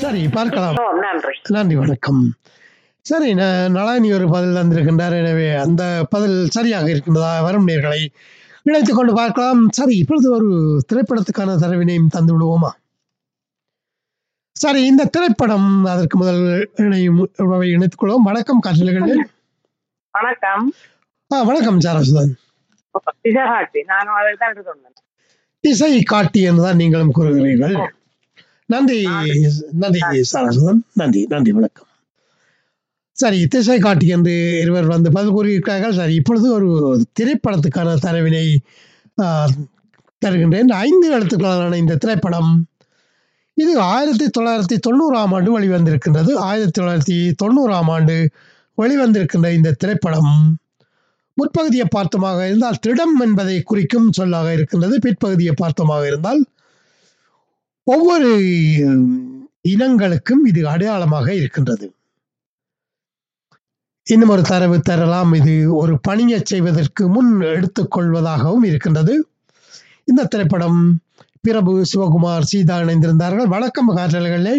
சரி பார்க்கலாம் ஓ நன்றி நன்றி வணக்கம் சரி ந- நளானி ஒரு பதில் தந்திருக்கின்றார் எனவே அந்த பதில் சரியாக இருக்கின்றதா வரும் நேர்களை இணைத்துக் கொண்டு பார்க்கலாம் சரி இப்பொழுது ஒரு திரைப்படத்துக்கான தரவினையும் தந்து விடுவோமா சரி இந்த திரைப்படம் அதற்கு முதல் இணையும் உறவை இணைத்துக் கொள்வோம் வணக்கம் காற்றலைகள் வணக்கம் ஆ வணக்கம் சாரசுதன் விஜயகாட்சி நான் அதை தான் எடுத்து வந்தேன் இசை காட்டி என்றுதான் நீங்களும் கூறுகிறீர்கள் நன்றி நன்றி சாரசுதன் நன்றி நன்றி வணக்கம் சரி திசை காட்டி என்று இருவர் வந்து பதில் கூறியிருக்கிறார்கள் சரி இப்பொழுது ஒரு திரைப்படத்துக்கான தரவினை ஆ, தருகின்றேன் ஐந்து எழுத்துக்களான இந்த திரைப்படம் இது ஆயிரத்தி தொள்ளாயிரத்தி தொண்ணூறாம் ஆண்டு வெளிவந்திருக்கின்றது ஆயிரத்தி தொள்ளாயிரத்தி தொண்ணூறாம் ஆண்டு வெளிவந்திருக்கின்ற இந்த திரைப்படம் முற்பகுதியை பார்த்தமாக இருந்தால் திடம் என்பதை குறிக்கும் சொல்லாக இருக்கின்றது பிற்பகுதியை பார்த்தமாக இருந்தால் ஒவ்வொரு உம், இனங்களுக்கும் இது அடையாளமாக இருக்கின்றது இன்னும் ஒரு தரவு தரலாம் இது ஒரு பணியை செய்வதற்கு முன் எடுத்துக்கொள்வதாகவும் இருக்கின்றது இந்த திரைப்படம் பிரபு சிவகுமார் சீதா இணைந்திருந்தார்கள் வணக்கம் காற்றல்களே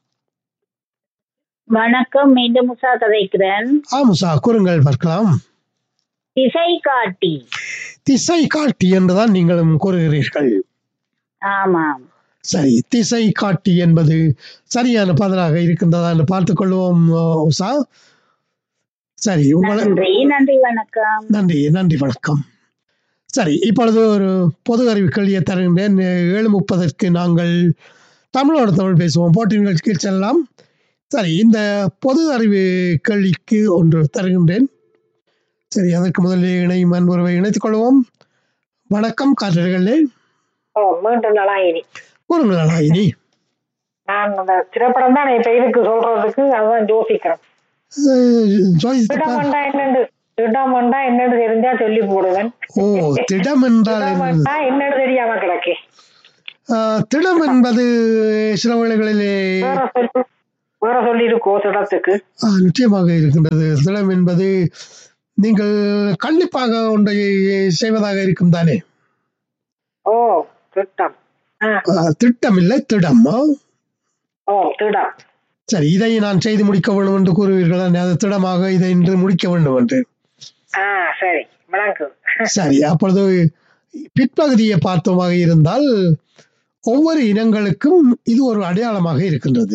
வணக்கம் மீண்டும் உஷா கதைக்கிறேன் ஆமுசா கூறுங்கள் பார்க்கலாம் திசை காட்டி திசை காட்டி என்றுதான் நீங்களும் கூறுகிறீர்கள் ஆமாம் சரி திசை காட்டி என்பது சரியான பதிலாக இருக்கின்றதா என்று பார்த்துக் கொள்வோம் அஹ், உஷா சரி உங்களை நன்றி நன்றி வணக்கம் நன்றி நன்றி வணக்கம் சரி இப்பொழுது ஒரு பொது அறிவு கேள்வியை தருகின்றேன் ஏழு முப்பதற்கு நாங்கள் தமிழோடு தமிழ் பேசுவோம் போட்டி நிகழ்ச்சிக்கு செல்லலாம் சரி இந்த பொது அறிவு கேள்விக்கு ஒன்று தருகின்றேன் சரி அதற்கு முதலில் இணையும் அன்புறவை இணைத்துக் கொள்வோம் வணக்கம் காற்றர்களே ஓ மீண்டும் நலாயினி கூறுங்கள் இனி நான் அந்த திரைப்படம் தான் இப்ப இதுக்கு சொல்றதுக்கு அதான் யோசிக்கிறேன் ஜோதித்து திடம் பார். வந்தா என்னண்டு திடம் வந்தா என்னன்னு தெரிஞ்சா சொல்லி போடுவேன் ஓ திடம் என்றால் திடம் என்ன? வந்தா என்னன்னு தெரியாம கிடக்கு ஆஹ், திடம் என்பது சில வேளைகளிலே வேற சொல்லி வேற சொல்லி இருக்கோ திடத்துக்கு ஆஹ், நிச்சயமாக இருக்கின்றது திடம் என்பது நீங்கள் கண்டிப்பாக ஒன்றை செய்வதாக இருக்கும் தானே ஓ திட்டம் ஆ, ஆஹ், திட்டம் இல்லை திடம் ஆ? ஓ திடம் சரி இதை நான் செய்து முடிக்க வேண்டும் என்று கூறுவீர்கள் தானே? அது திடமாக இதை இன்று முடிக்க வேண்டும் என்று ஆ சரி விளங்கு சரி அப்பொழுது பிற்பகுதியை பார்த்தோமாக இருந்தால் ஒவ்வொரு இனங்களுக்கும் இது ஒரு அடையாளமாக இருக்கின்றது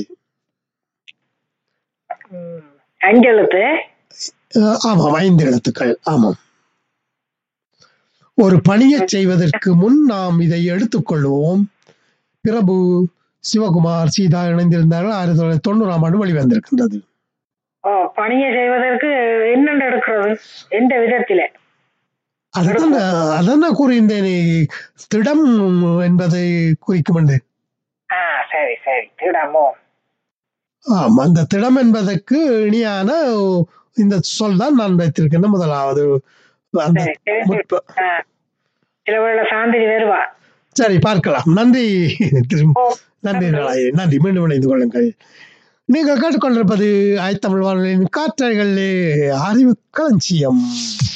ம், அஞ்செழுத்து அஹ் ஆமாம் ஐந்து எழுத்துக்கள் ஆமாம் ஒரு பணியை செய்வதற்கு முன் நாம் இதை எடுத்துக்கொள்வோம் பிரபு சிவகுமார் சீதா இணைந்திருந்தார்கள் ஆயிரத்தி தொள்ளாயிரத்தி தொண்ணூறாம் ஆண்டு வெளிவந்திருக்கின்றது ஓ பணியை செய்வதற்கு என்னென்று எடுக்கிறது எந்த விதத்தில அதுதான் அதான் நான் கூறியிருந்தேன் திடம் என்பதை குறிக்கும் என்று ஆ சரி சரி திடமோ ஆம் அந்த திடம் என்பதற்கு இனியான இந்த சொல் தான் நான் வைத்திருக்கின்ற முதலாவது அந்த சரி சரி முற்ப- ஆ. சில வேளை சாந்திரி வருவா சரி பார்க்கலாம் நன்றி திரு- ஓ, நன்றி நாளாய் நன்றி மீண்டும் இணைந்து கொள்ளுங்கள் நீங்கள் கேட்டுக்கொண்டிருப்பது ஐத்தமிழ் வானொலியின் காற்றலைகளிலே அறிவு களஞ்சியம்